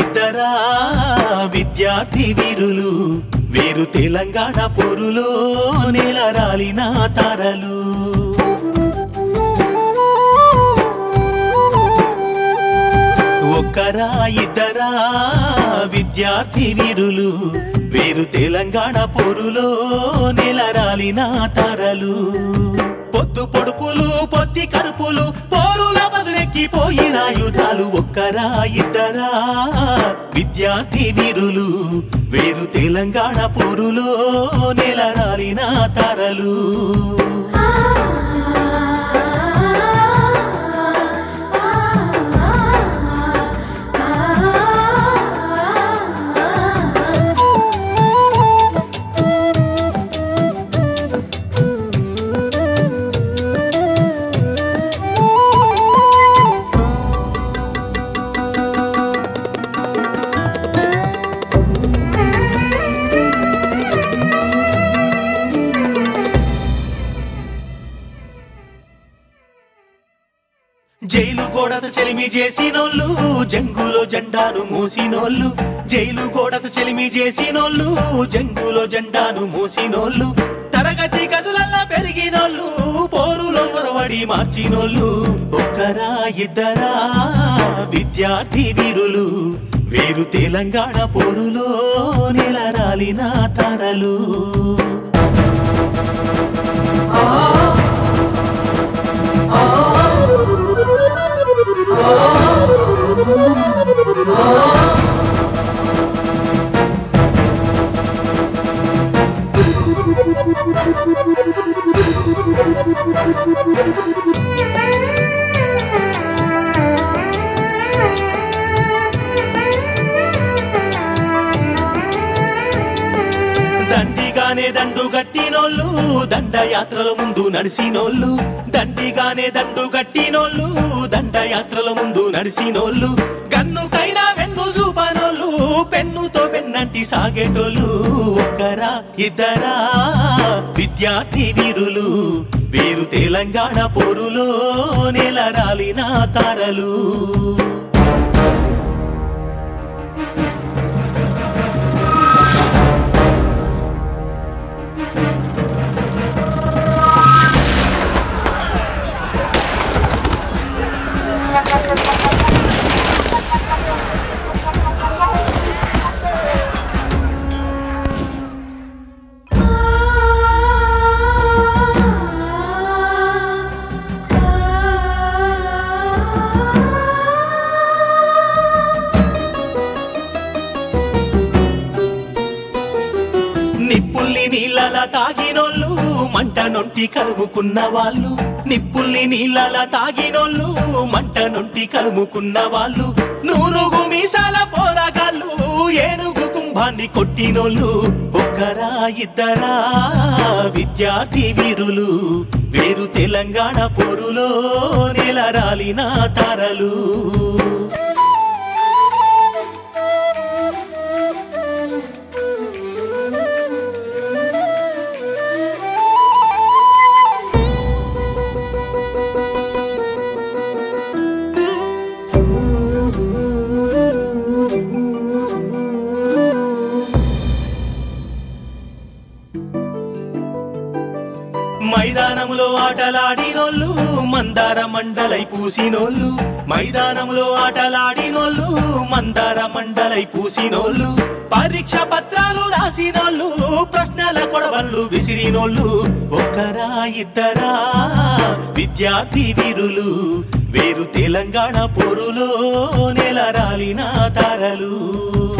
ఇద్దరా విద్యార్థి వీరులు వీరు తెలంగాణ పొరులో నేలరాలిన తారలు ఒక్కరా ఇద్దరా విద్యార్థి వీరులు వీరు తెలంగాణ పొరులో నెలరాలిన తారలు పొద్దు పొడుపులు పొత్తి కడుపులు పోరుల బదులెక్కిపోయిన యుధాలు ఒక్కరా ఇద్దరా విద్యార్థి వీరులు వీరు తెలంగాణ పొరులో నెలరాలిన తారలు జైలు గోడత చెలిమి చేసినోళ్ళు జంగులో జెండాను మూసినోళ్ళు జైలు గోడత చెలిమి చేసినోళ్ళు జంగులో జెండాను మూసినోళ్ళు తరగతి గదులల్లా పెరిగినోళ్ళు పోరులో ఒరవడి మార్చినోళ్ళు ఒక్కరా ఇద్దరా విద్యార్థి వీరులు వీరు తెలంగాణ పోరులో నెలరాలిన తారలు దండిగానే దండు గట్టినోళ్ళు దండయాత్రల ముందు నడిసినోళ్ళు దండిగానే దండు గట్టినోళ్ళు దండయాత్రల ముందు నడిసినోళ్ళు కన్నుకైనా వెన్ను చూపనోళ్ళు పెన్నుతో పెన్నంటి సాగేటోళ్ళు ఒక్కరా ఇద్దరా విద్యార్థి వీరులు వీరు తెలంగాణ పోరులో నెలరాలిన తారలు నిప్పుల్ని నీళ్ళలా తాగినోళ్ళు మంట నొంటి కలుముకున్న వాళ్ళు నిప్పుల్ని నీళ్ళలా తాగినోళ్ళు మంట నొంటి కలుముకున్న వాళ్ళు నూనుగు మీసాల పోరాగాళ్ళు ఏనుగు కుంభాన్ని కొట్టినోళ్ళు ఒక్కరా ఇద్దరా విద్యార్థి వీరులు వీరు తెలంగాణ పోరులో నెలరాలిన తారలు మైదానములో ఆటలాడినోళ్ళు మందార మండలై పూసినోళ్ళు మైదానములో ఆటలాడినోళ్ళు మందార మండలై పూసినోళ్ళు పరీక్ష పత్రాలు రాసినోళ్ళు ప్రశ్నల కొడవళ్ళు విసిరినోళ్ళు ఒక్కరా ఇద్దరా విద్యార్థి వీరులు వీరు తెలంగాణ పోరులో నెలరాలిన తారలు